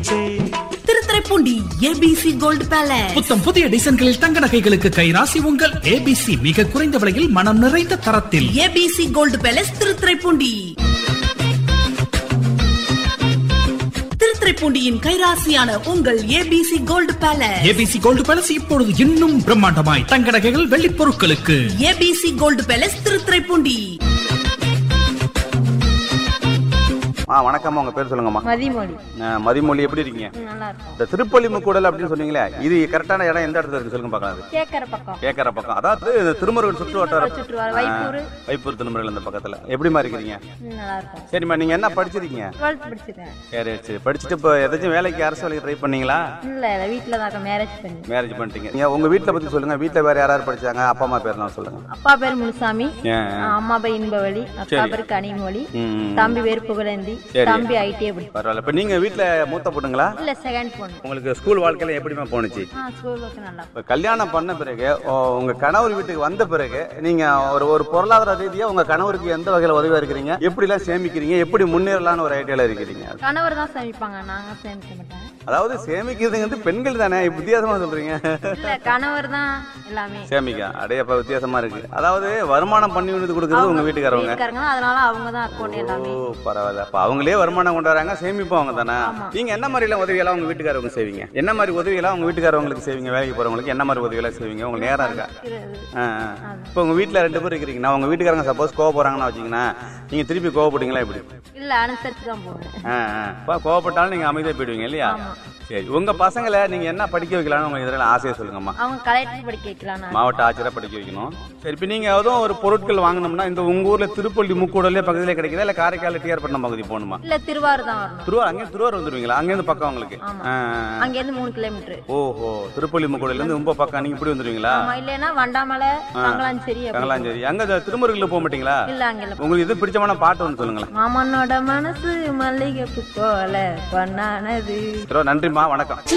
பேச்சே Thiruthuraipoondi ABC gold palace புத்தம் புதிய டிசைன்களில் தங்க நகைகளுக்கு கைராசி உங்கள் ஏபிசி மிக குறைந்த விலையில் மனம் நிறைந்த தரத்தில் ஏபிசி கோல்டு பேலஸ் திருத்துறைப்பூண்டி திருத்துறைப்பூண்டியின் கைராசியான உங்கள் ABC gold palace ABC gold palace இப்பொழுது இன்னும் பிரம்மாண்டமாய் தங்க நகைகள் வெள்ளிப் பொருட்களுக்கு ஏபிசி கோல்டு பேலஸ் திருத்துறைப்பூண்டி ஆ வணக்கம்மா உங்க பேர் சொல்லுங்கம்மா மதிமொழி அஹ், மதிமொழி எப்படி இருக்கீங்க ம், நல்லா இருக்கும் இந்த திருப்பள்ளி முக்கூடல் அப்படின்னு சொன்னீங்களே இது கரெக்டான இடம் எந்த இடத்துல இருக்கு சொல்லுங்க பார்க்கலாம் அது கேட்கற பக்கம் கேட்கற பக்கம் அதாவது இந்த திருமருகல் சுற்று வட்டாரம் சுற்றுவார் வைப்பூர் ஆ, வைப்பூர் திருமருகல் இந்த பக்கத்துல எப்படிமா இருக்கிறீங்க ம், நல்லா இருக்கும் சரிம்மா நீங்க என்ன படிச்சிருக்கீங்க டுவெல்த் படிச்சிருக்கேன் சரி சரி படிச்சுட்டு இப்போ ஏதாச்சும் வேலைக்கு அரசு வேலைக்கு ட்ரை பண்ணீங்களா இல்ல இல்ல வீட்டுல தான் மேரேஜ் பண்ணி மேரேஜ் பண்ணிட்டீங்க நீங்க உங்க வீட்ல பத்தி சொல்லுங்க வீட்ல வேற யாராரு படிச்சாங்க அப்பா அம்மா பேர்லாம் சொல்லுங்க அப்பா பேர் முனுசாமி ஏன் ஆ, அம்மா பேர் இன்பவழி அக்கா பேர் கனிமொழி ம். தம்பி பேர் புகழேந்தி சரி. தம்பி ஐடிஐ படி பரவாயில்ல இப்போ நீங்க வீட்ல மூத்த பொண்ணுங்களா இல்ல செகண்ட் பொண்ணு உங்களுக்கு ஸ்கூல் வாழ்க்கையில எப்படிமா போணுச்சு ஆ ஸ்கூலுக்கு நல்லா இப்போ கல்யாணம் பண்ண பிறகு ஓ, உங்க கணவர் வீட்டுக்கு வந்த பிறகு நீங்க ஒரு ஒரு பொருளாதார ரீதியா உங்க கணவருக்கு எந்த வகையில உதவியா இருக்கிறீங்க எப்படி எல்லாம் சேமிக்கிறீங்க எப்படி முன்னேறலாம்னு ஒரு ஐடியால இருக்கிறீங்க கணவர் தான் சேமிப்பாங்க நாங்க சேமிக்க மாட்டோம் அதாவது சேமிக்கிறது வந்து பெண்கள் தானே இப்ப வித்தியாசமா சொல்றீங்க இல்ல கணவர் தான் எல்லாமே சேமிக்க அடையப்ப வித்தியாசமா இருக்கு அதாவது வருமானம் பண்ணி வந்து கொடுக்கறது உங்க வீட்டுக்காரவங்க வீட்டுக்காரங்க தான், அதனால அவங்க தான் அக்கௌண்ட் ஓ எல்லாமே பரவாயில்ல அப்ப அவங்களே வருமானம் கொண்டு வராங்க சேமிப்பு அவங்க தானே நீங்க என்ன மாதிரி எல்லாம் உதவியெல்லாம் உங்க வீட்டுக்காரவங்க செய்வீங்க என்ன மாதிரி உதவியெல்லாம் உங்க வீட்டுக்காரவங்களுக்கு செய்வீங்க வேலைக்கு போறவங்களுக்கு என்ன மாதிரி உதவியெல்லாம் செய்வீங்க உங்களுக்கு நேரம் இருக்கா இருக்கிறது. ஆ, ஆ. இப்போ உங்க வீட்ல ரெண்டு பேர் இருக்கிறீங்கன்னா உங்க வீட்டுக்காரங்க சப்போஸ் கோவ போறாங்கன்னு வச்சீங்கன்னா நீங்க திருப்பி கோவப்பட்டீங்களா எப்படி இல்ல அனுசரிச்சு தான் போவேன் ஆ, ஆ. இப்போ கோவப்பட்டாலும் நீங்க அமைதியா போயிடுவீங்க இல்லையா சரி உங்க பசங்களை நீங்க என்ன படிக்க வைக்கலாம்னு உங்களுக்கு இதில் ஆசையை சொல்லுங்கம்மா அவங்க கலெக்டர் படிக்க வைக்கலாம் மாவட்ட ஆட்சியரை படிக்க வைக்கணும் சரி இப்போ நீங்க எதுவும் ஒரு பொருட்கள் வாங்கணும்னா இந்த உங்க ஊர்ல திருப்பள்ளி முக்கூடலே பக்கத்துல கிடைக்குதா இல்ல காரைக்கால் டிஆர் பட்டினம் பகுதி போகணுமா இல்ல திருவாரூர் தான் வரணும் திருவாரூர் அங்கே திருவாரூர் வந்துருவீங்களா அங்கேருந்து பக்கம் உங்களுக்கு ஆமா. ஆ, ஆ. அங்க இருந்து மூணு கிலோமீட்டர் ஓஹோ திருப்பள்ளி முக்கூடல இருந்து ரொம்ப பக்கம் நீங்க இப்படி வந்துருவீங்களா ஆமா இல்லைன்னா வண்டாமலை தங்கலாஞ்சேரி அப்படி. கங்கலாஞ்சேரி அங்க திருமுருகில் போக மாட்டீங்களா இல்ல அங்க இல்ல உங்களுக்கு இது பிடிச்சமான பாட்டு ஒன்று சொல்லுங்களேன் மாமனோட மனசு மல்லிகைப்பூ போல பொன்னானது சரி, நன்றிம்மா வணக்கம்